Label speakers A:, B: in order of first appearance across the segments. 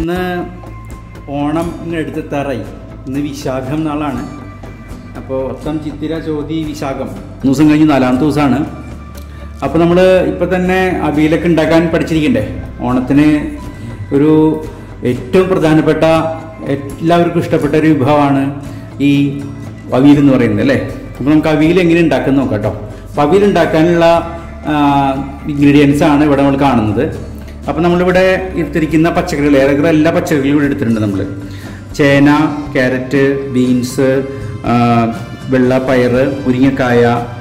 A: ഇന്ന് ഓണം ഇങ്ങനെ എടുത്തെത്താറായി ഇന്ന് വിശാഖം നാളാണ് അപ്പോൾ ഒത്തം ചിത്തിര ചോതി വിശാഖം മൂന്ന് ദിവസം കഴിഞ്ഞ് നാലാമത്തെ ദിവസമാണ് അപ്പോൾ നമ്മൾ ഇപ്പം തന്നെ അവിയലൊക്കെ ഉണ്ടാക്കാൻ പഠിച്ചിരിക്കണ്ടേ ഓണത്തിന് ഒരു ഏറ്റവും പ്രധാനപ്പെട്ട എല്ലാവർക്കും ഇഷ്ടപ്പെട്ട ഒരു വിഭവമാണ് ഈ അവിയൽ എന്ന് പറയുന്നത് അല്ലേ അപ്പോൾ നമുക്ക് അവിയൽ എങ്ങനെ ഉണ്ടാക്കാൻ നോക്കാം കേട്ടോ അപ്പോൾ അവിയൽ ഉണ്ടാക്കാനുള്ള ഇൻഗ്രീഡിയൻസ് ആണ് ഇവിടെ നമ്മൾ കാണുന്നത് അപ്പോൾ നമ്മളിവിടെ എടുത്തിരിക്കുന്ന പച്ചക്കറികൾ ഏറെക്കുറെ എല്ലാ പച്ചക്കറികളും ഇവിടെ എടുത്തിട്ടുണ്ട് നമ്മൾ ചേന ക്യാരറ്റ് ബീൻസ് വെള്ള പയറ് മുരിങ്ങക്കായ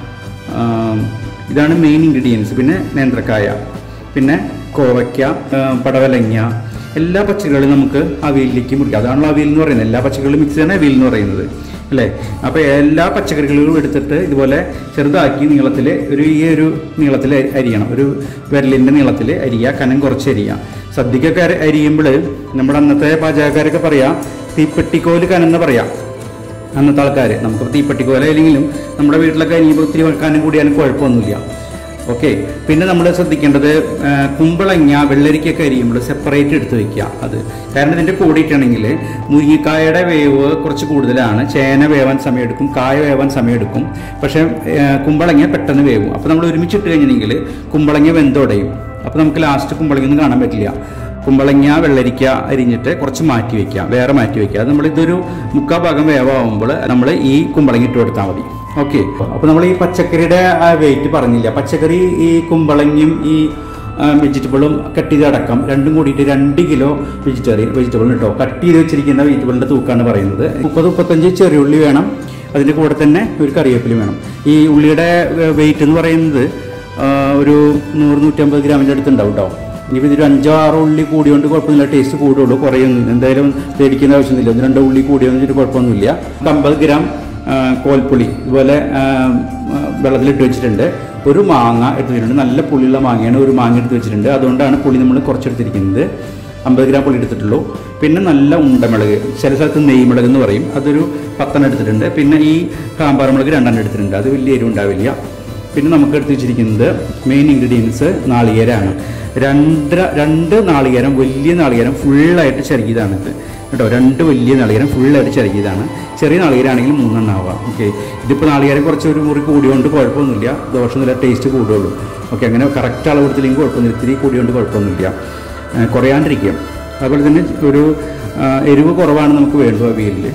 A: ആ, ഇതാണ് മെയിൻ ഇൻഗ്രീഡിയൻസ് പിന്നെ നേന്ത്രക്കായ പിന്നെ കോവയ്ക്ക ആ, പടവലങ്ങ എല്ലാ പച്ചക്കറികളും നമുക്ക് അവിയലിലേക്ക് മുറിക്കാം അതാണല്ലോ അവിയൽ എന്ന് പറയുന്നത് എല്ലാ പച്ചക്കറികളും മിക്സ് ചെയ്താണ് അവിയൽ എന്ന് പറയുന്നത് അല്ലേ അപ്പോൾ എല്ലാ പച്ചക്കറികളും എടുത്തിട്ട് ഇതുപോലെ ചെറുതാക്കി നീളത്തിൽ ഒരു ഈ ഒരു നീളത്തിൽ അരിയണം ഒരു വിരലിൻ്റെ നീളത്തിൽ അരിയുക കനം കുറച്ച് അരിയുക സദ്യക്കൊക്കെ അരി- അരിയുമ്പോൾ നമ്മുടെ അന്നത്തെ പാചകക്കാരൊക്കെ പറയാം തീപ്പെട്ടിക്കോല് കനം എന്ന് പറയാം അന്നത്തെ ആൾക്കാർ നമുക്ക് തീപ്പെട്ടിക്കോല അല്ലെങ്കിലും നമ്മുടെ വീട്ടിലൊക്കെ അരിയുമ്പോൾ ഒത്തിരി വെക്കാനും കൂടിയാലും കുഴപ്പമൊന്നുമില്ല ഓക്കെ പിന്നെ നമ്മൾ ശ്രദ്ധിക്കേണ്ടത് ആ, കുമ്പളങ്ങ വെള്ളരിക്കൊക്കെ അരിയുമ്പോൾ സെപ്പറേറ്റ് എടുത്ത് വെക്കുക അത് കാരണം ഇതിൻ്റെ കൂടിയിട്ടാണെങ്കിൽ മുരിങ്ങക്കായയുടെ വേവ് കുറച്ച് കൂടുതലാണ് ചേന വേവാൻ സമയമെടുക്കും കായ വേവാൻ സമയമെടുക്കും പക്ഷേ ആ, കുമ്പളങ്ങ പെട്ടെന്ന് വേവും അപ്പോൾ നമ്മൾ ഒരുമിച്ചിട്ട് കഴിഞ്ഞിട്ടുണ്ടെങ്കിൽ കുമ്പളങ്ങ വെന്തുടയും അപ്പോൾ നമുക്ക് ലാസ്റ്റ് കുമ്പളങ്ങ ഒന്നും കാണാൻ പറ്റില്ല കുമ്പളങ്ങ വെള്ളരിക്ക അരിഞ്ഞിട്ട് കുറച്ച് മാറ്റി വെക്കുക വേറെ മാറ്റി വെക്കുക അത് നമ്മൾ ഇതൊരു മുക്കാ ഭാഗം വേവാകുമ്പോൾ നമ്മൾ ഈ കുമ്പളങ്ങ ഇട്ട് കൊടുത്താൽ മതി ഓക്കെ അപ്പോൾ നമ്മൾ ഈ പച്ചക്കറിയുടെ വെയിറ്റ് പറഞ്ഞില്ല പച്ചക്കറി ഈ കുമ്പളങ്ങയും ഈ വെജിറ്റബിളും കട്ട് ചെയ്ത് അടക്കം രണ്ടും കൂടിയിട്ട് രണ്ട് കിലോ വെജിറ്റേറിയൻ വെജിറ്റബിൾ കേട്ടോ കട്ട് ചെയ്ത് വെച്ചിരിക്കുന്ന വെജിറ്റബിളിൻ്റെ തൂക്കാണ് പറയുന്നത് മുപ്പത് മുപ്പത്തഞ്ച് ചെറിയ ഉള്ളി വേണം അതിൻ്റെ കൂടെ തന്നെ ഒരു കറിവേപ്പില വേണം ഈ ഉള്ളിയുടെ വെയിറ്റ് എന്ന് പറയുന്നത് ആ, ഒരു നൂറ് നൂറ്റമ്പത് ഗ്രാമിൻ്റെ അടുത്തുണ്ടാവും കേട്ടോ ഇനിയിപ്പോൾ ഇതൊരു അഞ്ചോ ആറോ ഉള്ളി കൂടിയോണ്ട് കുഴപ്പമൊന്നുമില്ല ടേസ്റ്റ് കൂടുള്ളൂ കുറയൊന്നും എന്തായാലും പേടിക്കേണ്ട ആവശ്യമൊന്നുമില്ല ഒന്ന് രണ്ടോ ഉള്ളി കൂടിയോന്ന് വെച്ചിട്ട് കുഴപ്പമൊന്നുമില്ല അമ്പത് ഗ്രാം ആ, കോൽപ്പുളി ഇതുപോലെ ആ, ആ, വെള്ളത്തിലിട്ട് വെച്ചിട്ടുണ്ട് ഒരു മാങ്ങ എടുത്ത് വെച്ചിട്ടുണ്ട് നല്ല പുളിയുള്ള മാങ്ങയാണ് ഒരു മാങ്ങ എടുത്ത് വെച്ചിട്ടുണ്ട് അതുകൊണ്ടാണ് പുളി നമ്മൾ കുറച്ചെടുത്തിരിക്കുന്നത് അമ്പത് ഗ്രാം പുളി എടുത്തിട്ടുള്ളൂ പിന്നെ നല്ല ഉണ്ടമുളക് ചില സ്ഥലത്ത് നെയ്മുളക് എന്ന് പറയും അതൊരു പത്തെണ്ണം എടുത്തിട്ടുണ്ട് പിന്നെ ഈ കാമ്പാർ മുളക് രണ്ടെണ്ണം എടുത്തിട്ടുണ്ട് അത് വലിയ എരിവ് ഉണ്ടാവില്ല പിന്നെ നമുക്ക് എടുത്ത് വെച്ചിരിക്കുന്നത് മെയിൻ ഇൻഗ്രീഡിയൻസ് നാളികേരമാണ് രണ്ടര രണ്ട് നാളികേരം വലിയ നാളികേരം ഫുള്ളായിട്ട് ചെറുകിയതാണ് ഇത് കേട്ടോ രണ്ട് വലിയ നാളികേരം ഫുള്ളായിട്ട് ചെറുകിയതാണ് ചെറിയ നാളികേരാണെങ്കിൽ മൂന്നെണ്ണം ആവാം ഓക്കെ ഇതിപ്പോൾ നാളികേരം കുറച്ച് ഒരു മുറി കൂടിയോണ്ട് കുഴപ്പമൊന്നുമില്ല ദോഷമൊന്നുമില്ല ടേസ്റ്റ് കൂടുള്ളൂ ഓക്കെ അങ്ങനെ കറക്റ്റ് അളവ് കൊടുത്തില്ലെങ്കിൽ കുഴപ്പമൊന്നുമില്ല ഇത്തിരി കൂടിയോണ്ട് കുഴപ്പമൊന്നുമില്ല ഏഹ് കുറയാണ്ടിരിക്കുക അതുപോലെ തന്നെ ഒരു ആ, എരിവ് കുറവാണ് നമുക്ക് വേണ്ടത് അവിയലിൽ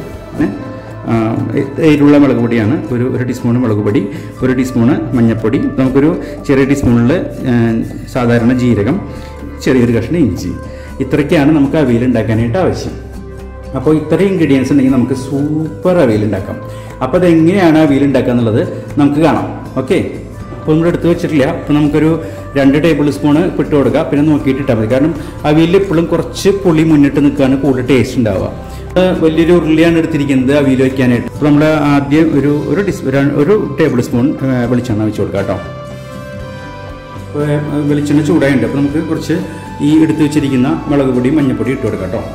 A: ആ, എരിവുള്ള മുളക് പൊടിയാണ് ഒരു ഒരു ടീസ്പൂൺ മുളക് പൊടി ഒരു ടീസ്പൂണ് മഞ്ഞൾപ്പൊടി നമുക്കൊരു ചെറിയ ടീസ്പൂണിൽ സാധാരണ ജീരകം ചെറിയൊരു കഷ്ണം ഇഞ്ചി ഇത്രയ്ക്കാണ് നമുക്ക് അവിയൽ ഉണ്ടാക്കാനായിട്ട് ആവശ്യം അപ്പോൾ ഇത്രയും ഇൻഗ്രീഡിയൻസ് ഉണ്ടെങ്കിൽ നമുക്ക് സൂപ്പർ അവിയൽ ഉണ്ടാക്കാം അപ്പോൾ അതെങ്ങനെയാണ് അവിയൽ ഉണ്ടാക്കുക എന്നുള്ളത് നമുക്ക് കാണാം ഓക്കെ അപ്പോൾ നമ്മൾ എടുത്ത് വെച്ചിട്ടില്ല അപ്പോൾ നമുക്കൊരു രണ്ട് ടേബിൾ സ്പൂണ് ഇട്ട് കൊടുക്കുക പിന്നെ നോക്കിയിട്ട് ഇട്ടാൽ മതി കാരണം അവിയലിൽ എപ്പോഴും കുറച്ച് പുളി മുന്നിട്ട് നിൽക്കുകയാണ് കൂടുതൽ ടേസ്റ്റ് ഉണ്ടാവുക ഇത് വലിയൊരു ഉരുളിയാണ് എടുത്തിരിക്കുന്നത് അവിയൽ വയ്ക്കാനായിട്ട് അപ്പോൾ നമ്മൾ ആദ്യം ഒരു ഒരു ഡിസ് ഒരു- ഒരു ടേബിൾ സ്പൂൺ ഏ, വെളിച്ചെണ്ണ വെച്ച് കൊടുക്കാം കേട്ടോ അപ്പോൾ ഏ, വെളിച്ചെണ്ണ ചൂടായിട്ടുണ്ട് അപ്പോൾ നമുക്ക് കുറച്ച് ഈ എടുത്ത് വെച്ചിരിക്കുന്ന മുളക് പൊടി മഞ്ഞൾപ്പൊടി ഇട്ട് കൊടുക്കാം കേട്ടോ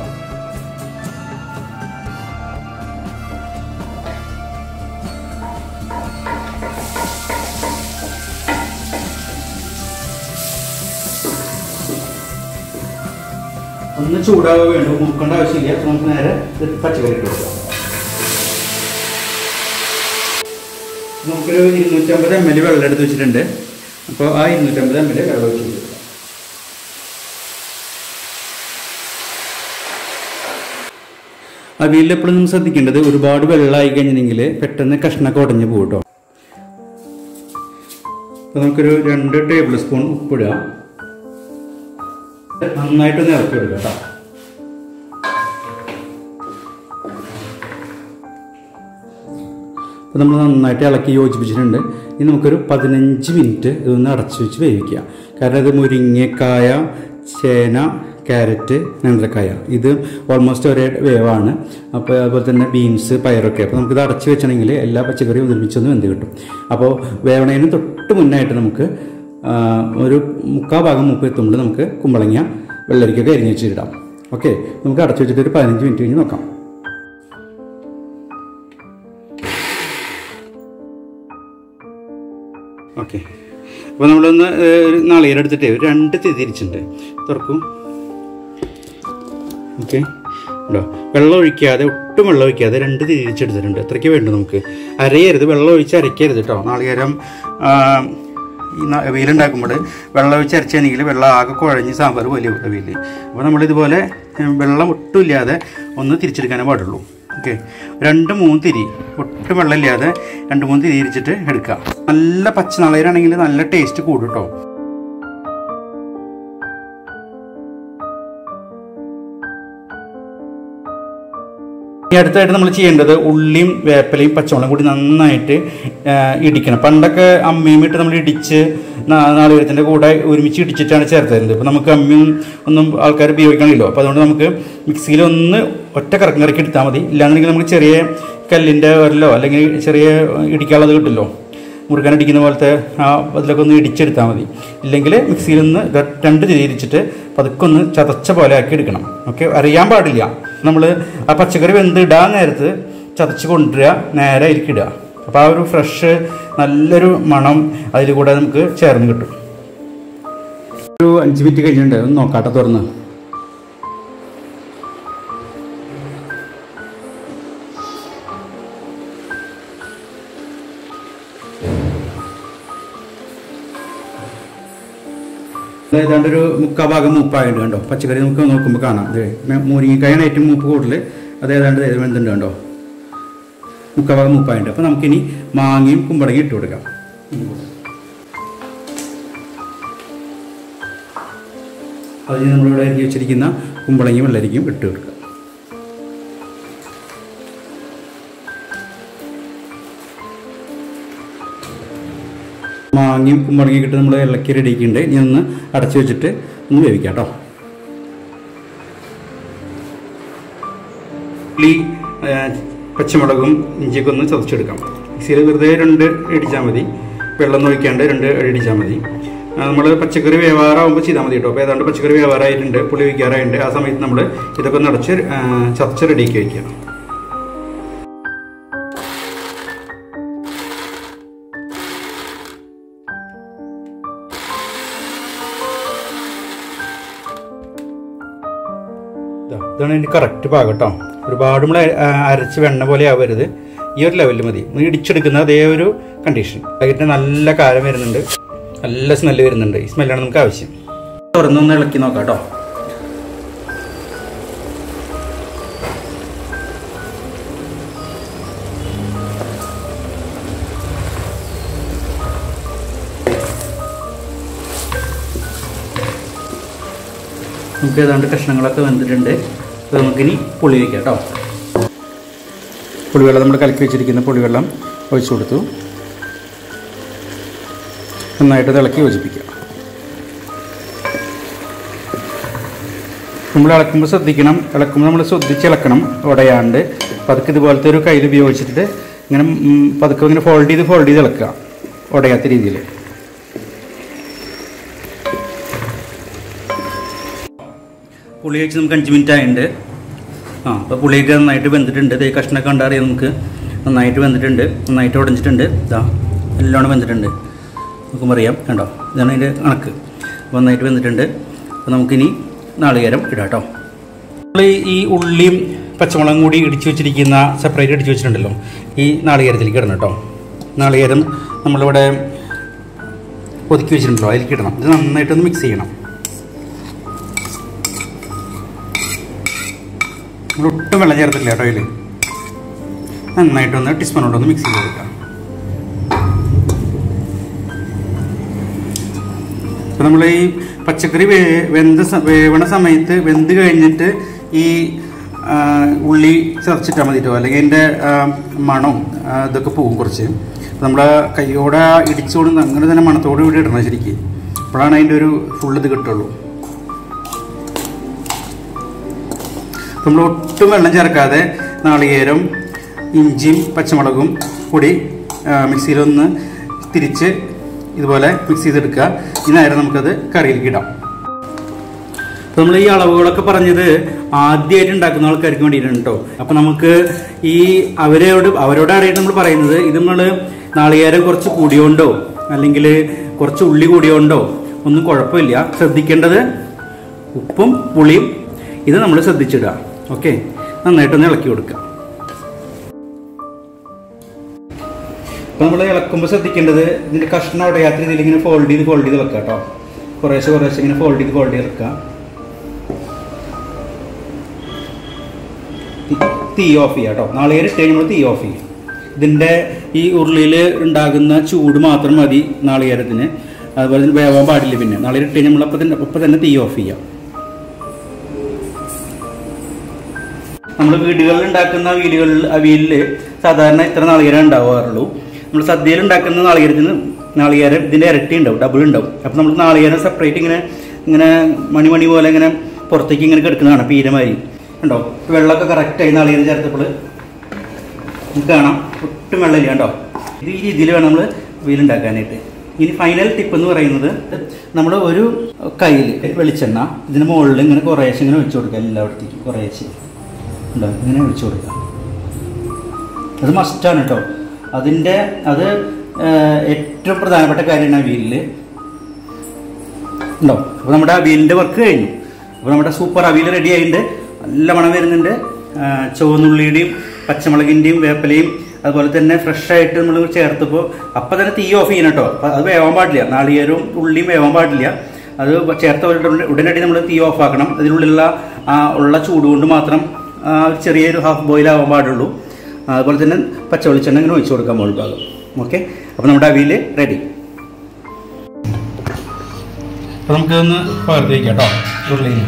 A: ഒന്ന് ചൂടാവുക വേണ്ടു മുറുക്കേണ്ട ആവശ്യമില്ല അപ്പോൾ നമുക്ക് നേരെ ഇത് പച്ചക്കറി ഇട്ട് കൊടുക്കാം നമുക്കൊരു ഇരുന്നൂറ്റമ്പത് എം എൽ വെള്ളം എടുത്ത് വെച്ചിട്ടുണ്ട് അപ്പോൾ ആ ഇരുന്നൂറ്റമ്പത് എം എൽ വെള്ളം ഒഴിച്ച് കൊടുക്കാം അവിയലിൽ എപ്പോഴും നമ്മൾ ശ്രദ്ധിക്കേണ്ടത് ഒരുപാട് വെള്ളമായി കഴിഞ്ഞിട്ടുണ്ടെങ്കിൽ പെട്ടെന്ന് കഷ്ണമൊക്കെ ഉടഞ്ഞു പോകും കേട്ടോ അപ്പോൾ നമുക്കൊരു രണ്ട് ടേബിൾ സ്പൂൺ ഉപ്പിടുക നന്നായിട്ടൊന്ന് ഇറക്കി എടുക്കുക കേട്ടോ അപ്പോൾ നമ്മൾ നന്നായിട്ട് ഇളക്കി യോജിപ്പിച്ചിട്ടുണ്ട് ഇനി നമുക്കൊരു പതിനഞ്ച് മിനിറ്റ് ഇതൊന്ന് അടച്ചു വെച്ച് വേവിക്കുക കാരണം ഇത് മുരിങ്ങക്കായ ചേന ക്യാരറ്റ് നേന്ത്രക്കായ ഇത് ഓൾമോസ്റ്റ് ഒരേ വേവാണ് അപ്പോൾ അതുപോലെ തന്നെ ബീൻസ് പയറൊക്കെ അപ്പോൾ നമുക്കിത് അടച്ച് വെച്ചിട്ടുണ്ടെങ്കിൽ എല്ലാ പച്ചക്കറിയും ഒരുമിച്ചൊന്ന് വെന്ത് കിട്ടും അപ്പോൾ വേവണതിന് തൊട്ട് മുന്നായിട്ട് നമുക്ക് ആ, ഒരു മുക്കാൽ ഭാഗം മുപ്പ് എത്തുമ്പോൾ നമുക്ക് കുമ്പളങ്ങ വെള്ളരിക്കൊക്കെ അരിഞ്ഞ് വെച്ചിടാം ഓക്കെ നമുക്ക് അടച്ചു വെച്ചിട്ട് ഒരു പതിനഞ്ച് മിനിറ്റ് കഴിഞ്ഞ് നോക്കാം ഓക്കെ അപ്പോൾ നമ്മളൊന്ന് ഏഹ്, നാളികേരം എടുത്തിട്ട് ഒരു രണ്ട് തിരിച്ചിട്ടുണ്ട് തുറക്കും ഓക്കെ ഉണ്ടോ വെള്ളം ഒഴിക്കാതെ ഒട്ടും വെള്ളം ഒഴിക്കാതെ രണ്ട് തിരിച്ചെടുത്തിട്ടുണ്ട് അത്രയ്ക്ക് വേണ്ടു നമുക്ക് അരയരുത് വെള്ളം ഒഴിച്ച് അരയ്ക്കരുത് കേട്ടോ നാളികേരം ആ, ഈ ന- വെയിലുണ്ടാക്കുമ്പോൾ വെള്ളം ഒഴിച്ച് അരച്ചാണെങ്കിൽ വെള്ളം ആകെ കുഴഞ്ഞ് സാമ്പാർ വലിയ വെയിൽ അപ്പോൾ നമ്മളിതുപോലെ ഉം, വെള്ളം ഒട്ടും ഇല്ലാതെ ഒന്ന് തിരിച്ചെടുക്കാനേ പാടുള്ളൂ ഓക്കെ രണ്ട് മൂന്ന് തിരി ഒട്ടും വെള്ളമില്ലാതെ രണ്ട് മൂന്ന് തിരി തിരിച്ചിട്ട് എടുക്കാം നല്ല പച്ച നാളികേരാണെങ്കിൽ നല്ല ടേസ്റ്റ് കൂടും കേട്ടോ ഈ അടുത്തായിട്ട് നമ്മൾ ചെയ്യേണ്ടത് ഉള്ളിയും വേപ്പലയും പച്ചമുളകും കൂടി നന്നായിട്ട് ആ, ഇടിക്കണം പണ്ടൊക്കെ അമ്മയും ഇട്ട് നമ്മൾ ഇടിച്ച് നാ- നാളികേരത്തിൻ്റെ കൂടെ ഒരുമിച്ച് ഇടിച്ചിട്ടാണ് ചേർത്ത് തരുന്നത് ഇപ്പോൾ നമുക്ക് അമ്മയും ഒന്നും ആൾക്കാർ ഉപയോഗിക്കണമല്ലോ അപ്പോൾ അതുകൊണ്ട് നമുക്ക് മിക്സിയിൽ ഒന്ന് ഒറ്റ കറക്കം കറക്കി എടുത്താൽ മതി ഇല്ലാന്നുണ്ടെങ്കിൽ നമുക്ക് ചെറിയ കല്ലിൻ്റെ ഒരലോ അല്ലെങ്കിൽ ചെറിയ ഇടിക്കാനുള്ളത് കിട്ടുമല്ലോ മുറുക്കാൻ അടിക്കുന്ന പോലത്തെ ആ അതിലൊക്കെ ഒന്ന് ഇടിച്ചെടുത്താൽ മതി ഇല്ലെങ്കിൽ മിക്സിയിൽ ഒന്ന് ഇത് രണ്ട് തിരിച്ചിട്ട് പതുക്കെ ഒന്ന് ചതച്ച പോലെ ആക്കി എടുക്കണം ഓക്കെ അറിയാൻ പാടില്ല നമ്മൾ ആ പച്ചക്കറി വെന്ത് ഇടാൻ നേരത്ത് ചതച്ച് കൊണ്ടുവരിക നേരെ അതിലേക്ക് ഇടുക അപ്പോൾ ആ ഒരു ഫ്രഷ് നല്ലൊരു മണം അതിൽ കൂടെ നമുക്ക് ചേർന്ന് കിട്ടും ഒരു അഞ്ച് മിനിറ്റ് കഴിഞ്ഞിട്ടുണ്ട് ഒന്ന് നോക്കാട്ടെ തുറന്ന് ഇത് ഏതാണ്ട് ഒരു മുക്കാ ഭാഗം മൂപ്പായുണ്ട് കണ്ടോ പച്ചക്കറി നമുക്ക് നോക്കുമ്പോൾ കാണാം ഇത് മൂരിങ്ങക്കായാണ് ഏറ്റവും മൂപ്പ് കൂടുതൽ അത് ഏതാണ്ട് ഇത് വെന്തുണ്ട് കണ്ടോ മുക്കാ ഭാഗം മൂപ്പായുണ്ട് അപ്പോൾ നമുക്കിനി മാങ്ങയും കുമ്പളങ്ങയും ഇട്ട് കൊടുക്കാം അതിന് നമ്മളിവിടെ അരിഞ്ഞ് വെച്ചിരിക്കുന്ന കുമ്പളങ്ങയും വെള്ളരിക്കും ഇട്ട് കൊടുക്കുക മാങ്ങയും കുമ്പളങ്ങയും ഇട്ട് നമ്മൾ ഇളക്കി റെഡിയാക്കിയിട്ടുണ്ട് ഇനി ഒന്ന് അടച്ചു വെച്ചിട്ട് ഒന്ന് വേവിക്കാം കേട്ടോ ഉള്ളി ആ, പച്ചമുളകും ഇഞ്ചിയൊക്കെ ഒന്ന് ചതച്ചെടുക്കാം മിക്സിയിൽ വെറുതെ രണ്ട് ഇടിച്ചാൽ മതി വെള്ളം ഒന്നും ഒഴിക്കാണ്ട് രണ്ട് ഇടിച്ചാൽ മതി നമ്മൾ പച്ചക്കറി വേവാറാകുമ്പോൾ ചെയ്താൽ മതി കേട്ടോ അപ്പോൾ ഏതാണ്ട് പച്ചക്കറി വേവാറായിട്ടുണ്ട് പുളി വയ്ക്കാറായിട്ടുണ്ട് ആ സമയത്ത് നമ്മൾ ഇതൊക്കെ ഒന്ന് അടച്ച് ആ, ചതച്ച് റെഡിയാക്കി വയ്ക്കുക ഇതാ, ഇതാണ് അതിൻ്റെ കറക്റ്റ് പാകം കേട്ടോ ഒരുപാട് നമ്മൾ അരച്ച് വെണ്ണ പോലെ ആവരുത് ഈ ഒരു ലെവലിൽ മതി നമ്മൾ ഇടിച്ചെടുക്കുന്ന അതേ ഒരു കണ്ടീഷൻ അതിൻ്റെ നല്ല കാരം വരുന്നുണ്ട് നല്ല സ്മെല്ല് വരുന്നുണ്ട് ഈ സ്മെല്ലാണ് നമുക്ക് ആവശ്യം തുറന്നൊന്ന് ഇളക്കി നോക്കാം കേട്ടോ നമുക്ക് ഏതാണ്ട് കഷ്ണങ്ങളൊക്കെ വെന്തിട്ടുണ്ട് അപ്പോൾ നമുക്കിനി പുളി വയ്ക്കാം കേട്ടോ പുളിവെള്ളം നമ്മൾ കലക്കി വെച്ചിരിക്കുന്ന പുളിവെള്ളം ഒഴിച്ചു കൊടുത്തു നന്നായിട്ട് തിളക്കി യോജിപ്പിക്കുക നമ്മൾ ഇളക്കുമ്പോൾ ശ്രദ്ധിക്കണം ഇളക്കുമ്പോൾ നമ്മൾ ശ്രദ്ധിച്ച് ഇളക്കണം ഉടയാണ്ട് പതുക്കെ ഇതുപോലത്തെ ഒരു കയ്യിൽ ഉപയോഗിച്ചിട്ട് ഇങ്ങനെ ഉം, പതുക്കെ ഇങ്ങനെ ഫോൾഡ് ചെയ്ത് ഫോൾഡ് ചെയ്ത് ഇളക്കുക ഉടയാത്ത രീതിയിൽ പുളി വെച്ച് നമുക്ക് അഞ്ച് മിനിറ്റ് ആയിട്ടുണ്ട് ആ അപ്പോൾ പുളിയൊക്കെ നന്നായിട്ട് വെന്തിട്ടുണ്ട് ദേ കഷ്ണമൊക്കെ കണ്ടറിയാം നമുക്ക് നന്നായിട്ട് വെന്തിട്ടുണ്ട് നന്നായിട്ട് ഉടഞ്ഞിട്ടുണ്ട് ഇതാ നല്ലോണം വെന്തിട്ടുണ്ട് നമുക്കും അറിയാം കണ്ടോ ഇതാണ് അതിൻ്റെ കണക്ക് അപ്പോൾ നന്നായിട്ട് വെന്തിട്ടുണ്ട് അപ്പോൾ നമുക്കിനി നാളികേരം ഇടാം കേട്ടോ നമ്മൾ ഈ ഉള്ളിയും പച്ചമുളകും കൂടി ഇടിച്ചു വെച്ചിരിക്കുന്ന സെപ്പറേറ്റ് ഇടിച്ചു വെച്ചിട്ടുണ്ടല്ലോ ഈ നാളികേരത്തിലേക്ക് ഇടണം കേട്ടോ നാളികേരം നമ്മളിവിടെ ഒതുക്കി വെച്ചിട്ടുണ്ടല്ലോ അതിലേക്ക് ഇടണം ഇത് നന്നായിട്ടൊന്ന് മിക്സ് ചെയ്യണം നമ്മൾ ഒട്ടും വെള്ളം ചേർത്തില്ല കേട്ടോ അതിൽ നന്നായിട്ടൊന്ന് ടീസ്പൂണോടൊന്ന് മിക്സ് ചെയ്ത് കൊടുക്കാം അപ്പോൾ നമ്മൾ ഈ പച്ചക്കറി വേ വെന്ത സ- വേവണ സമയത്ത് വെന്ത് കഴിഞ്ഞിട്ട് ഈ ആ, ഉള്ളി ചതച്ചിട്ടാൽ മതി കേട്ടോ അല്ലെങ്കിൽ അതിൻ്റെ മണവും ആ, ഇതൊക്കെ പോകും കുറച്ച് നമ്മൾ കൈയോടെ ഇടിച്ചുകൊണ്ട് അങ്ങനെ തന്നെ മണത്തോട് കൂടി ഇടണം ശരിക്കും അപ്പോഴാണ് അതിൻ്റെ ഒരു ഫുൾ ഇത് കിട്ടുള്ളൂ നമ്മൾ ഒട്ടും വെള്ളം ചേർക്കാതെ നാളികേരം ഇഞ്ചിയും പച്ചമുളകും കൂടി ആ, മിക്സിയിലൊന്ന് തിരിച്ച് ഇതുപോലെ മിക്സ് ചെയ്തെടുക്കുക ഈ നേരം നമുക്കത് കറിയിലേക്ക് ഇടാം അപ്പോൾ നമ്മൾ ഈ അളവുകളൊക്കെ പറഞ്ഞത് ആദ്യമായിട്ട് ഉണ്ടാക്കുന്ന ആൾക്കാർക്ക് വേണ്ടിയിട്ടാണ് കേട്ടോ അപ്പോൾ നമുക്ക് ഈ അവരോട് അവരോട് അറിയാൻ നമ്മൾ പറയുന്നത് ഇത് നമ്മൾ നാളികേരം കുറച്ച് കൂടിയോണ്ടോ അല്ലെങ്കിൽ കുറച്ച് ഉള്ളി കൂടിയോണ്ടോ ഒന്നും കുഴപ്പമില്ല ശ്രദ്ധിക്കേണ്ടത് ഉപ്പും പുളിയും ഇത് നമ്മൾ ശ്രദ്ധിച്ചിടുക ഓക്കെ നന്നായിട്ടൊന്ന് ഇളക്കി കൊടുക്കുക അപ്പോൾ നമ്മൾ ഇളക്കുമ്പോൾ ശ്രദ്ധിക്കേണ്ടത് ഇതിൻ്റെ കഷ്ണം ഉടയാത്ത രീതിയിൽ ഇങ്ങനെ ഫോൾഡ് ചെയ്ത് ഫോൾഡ് ചെയ്ത് വെക്കുക കേട്ടോ കുറേശ്ശെ കുറേശ്ശെ ഇങ്ങനെ ഫോൾഡ് ചെയ്ത് ഫോൾഡ് ചെയ്ത് വെക്കുക തീ- തീ ഓഫ് ചെയ്യുക കേട്ടോ നാളികേരം ഇട്ട് നമ്മൾ തീ ഓഫ് ചെയ്യും ഇതിൻ്റെ ഈ ഉരുളിയിൽ ഉണ്ടാകുന്ന ചൂട് മാത്രം മതി നാളികേരത്തിന് അതുപോലെ തന്നെ വേവാൻ പാടില്ല പിന്നെ നാളികേരം ഇട്ട് നമ്മൾ അപ്പം തന്നെ ഒപ്പം തന്നെ തീ ഓഫ് ചെയ്യാം നമ്മൾ വീടുകളിൽ ഉണ്ടാക്കുന്ന വീടുകളിൽ അവിയലിൽ സാധാരണ ഇത്ര നാളികേരം ഉണ്ടാവാറുള്ളൂ നമ്മൾ സദ്യയിൽ ഉണ്ടാക്കുന്ന നാളികേരത്തിന് നാളികേരം ഇതിൻ്റെ ഇരട്ടി ഉണ്ടാവും ഡബിൾ ഉണ്ടാവും അപ്പോൾ നമ്മൾ നാളികേരം സെപ്പറേറ്റ് ഇങ്ങനെ ഇങ്ങനെ മണിമണി പോലെ ഇങ്ങനെ പുറത്തേക്ക് ഇങ്ങനെ കിടക്കുന്നതാണ് പീരമാരി ഉണ്ടോ വെള്ളമൊക്കെ കറക്റ്റായി നാളികേരം ചേർത്തപ്പോൾ നമുക്ക് കാണാം ഒട്ടും വെള്ളമില്ല കണ്ടോ ഇത് ഈ രീതിയിൽ വേണം നമ്മൾ വീലുണ്ടാക്കാനായിട്ട് ഇനി ഫൈനൽ ടിപ്പ് എന്ന് പറയുന്നത് നമ്മൾ ഒരു കയ്യിൽ വെളിച്ചെണ്ണ ഇതിന് മുകളിൽ ഇങ്ങനെ കുറേശ്ശെ ഇങ്ങനെ ഒഴിച്ചു കൊടുക്കുക എല്ലായിടത്തേക്കും കുറേശ്ശെ ഉണ്ടോ ഇങ്ങനെ ഒഴിച്ചു കൊടുക്കുക അത് മസ്റ്റാണ് കേട്ടോ അതിൻ്റെ അത് ഏഹ്, ഏറ്റവും പ്രധാനപ്പെട്ട കാര്യമാണ് അവിയലിൽ ഉണ്ടോ അപ്പോൾ നമ്മുടെ അവിയലിൻ്റെ വർക്ക് കഴിഞ്ഞു അപ്പോൾ നമ്മുടെ സൂപ്പർ അവിയൽ റെഡി ആയിട്ടുണ്ട് നല്ല മണം വരുന്നുണ്ട് ആ, ചുവന്നുള്ളിയുടെയും പച്ചമുളകിൻ്റെയും വേപ്പിലയും അതുപോലെ തന്നെ ഫ്രഷ് ആയിട്ട് നമ്മൾ ചേർത്തപ്പോൾ അപ്പം തന്നെ തീ ഓഫ് ചെയ്യണം കേട്ടോ അപ്പം അത് വേവാൻ പാടില്ല നാളികേരവും ഉള്ളിയും വേവാൻ പാടില്ല അത് ചേർത്ത ഉടനെ- ഉടനടി നമ്മൾ തീ ഓഫ് ആക്കണം അതിനുള്ളിലുള്ള ആ ഉള്ള ചൂട് കൊണ്ട് മാത്രം ആ, ചെറിയൊരു ഹാഫ് ബോയിൽ ആവാൻ പാടുള്ളൂ അതുപോലെ തന്നെ പച്ച വെളിച്ചെണ്ണ ഇങ്ങനെ ഒഴിച്ചു കൊടുക്കാൻ മുകൾ ഭാഗം ഓക്കെ അപ്പോൾ നമ്മുടെ അവിയൽ റെഡി അപ്പോൾ നമുക്കൊന്ന് പകർത്തി വയ്ക്കാം കേട്ടോ ഉരുളിയിൽ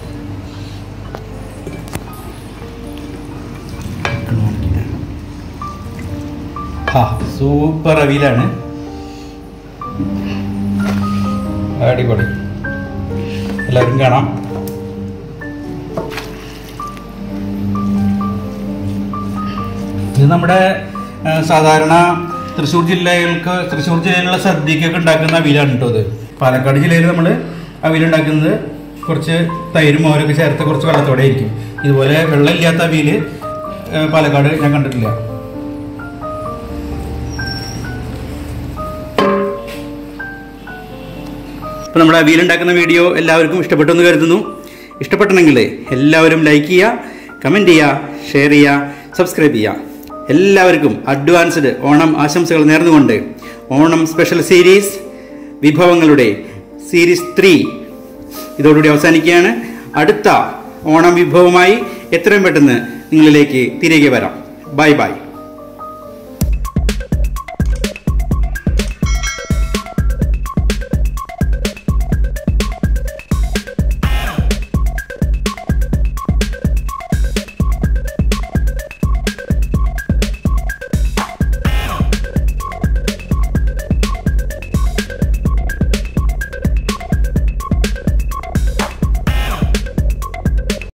A: ആ സൂപ്പർ അവിയലാണ് അടിപൊളി എല്ലാവരും കാണാം ഇത് നമ്മുടെ ആ, സാധാരണ തൃശ്ശൂർ ജില്ലകൾക്ക് തൃശ്ശൂർ ജില്ലയിലുള്ള സദ്യക്കൊക്കെ ഉണ്ടാക്കുന്ന അവിയലാണ് കേട്ടോ ഇത് പാലക്കാട് ജില്ലയിൽ നമ്മൾ അവിയൽ ഉണ്ടാക്കുന്നത് കുറച്ച് തൈരും മോരൊക്കെ ചേർത്ത് കുറച്ച് വെള്ളത്തോടെ ആയിരിക്കും ഇതുപോലെ വെള്ളമില്ലാത്ത അവിയൽ ആ, പാലക്കാട് ഞാൻ കണ്ടിട്ടില്ല അപ്പോൾ നമ്മുടെ അവിയൽ ഉണ്ടാക്കുന്ന വീഡിയോ എല്ലാവർക്കും ഇഷ്ടപ്പെട്ടു എന്ന് കരുതുന്നു ഇഷ്ടപ്പെട്ടെങ്കിൽ എല്ലാവരും ലൈക്ക് ചെയ്യുക കമൻറ്റ് ചെയ്യുക ഷെയർ ചെയ്യുക സബ്സ്ക്രൈബ് ചെയ്യുക എല്ലാവർക്കും അഡ്വാൻസ്ഡ് ഓണം ആശംസകൾ നേർന്നുകൊണ്ട് ഓണം സ്പെഷ്യൽ സീരീസ് വിഭവങ്ങളുടെ സീരീസ് ത്രീ ഇതോടുകൂടി അവസാനിക്കുകയാണ് അടുത്ത ഓണം വിഭവമായി എത്രയും പെട്ടെന്ന് നിങ്ങളിലേക്ക് തിരികെ വരാം ബൈ ബൈ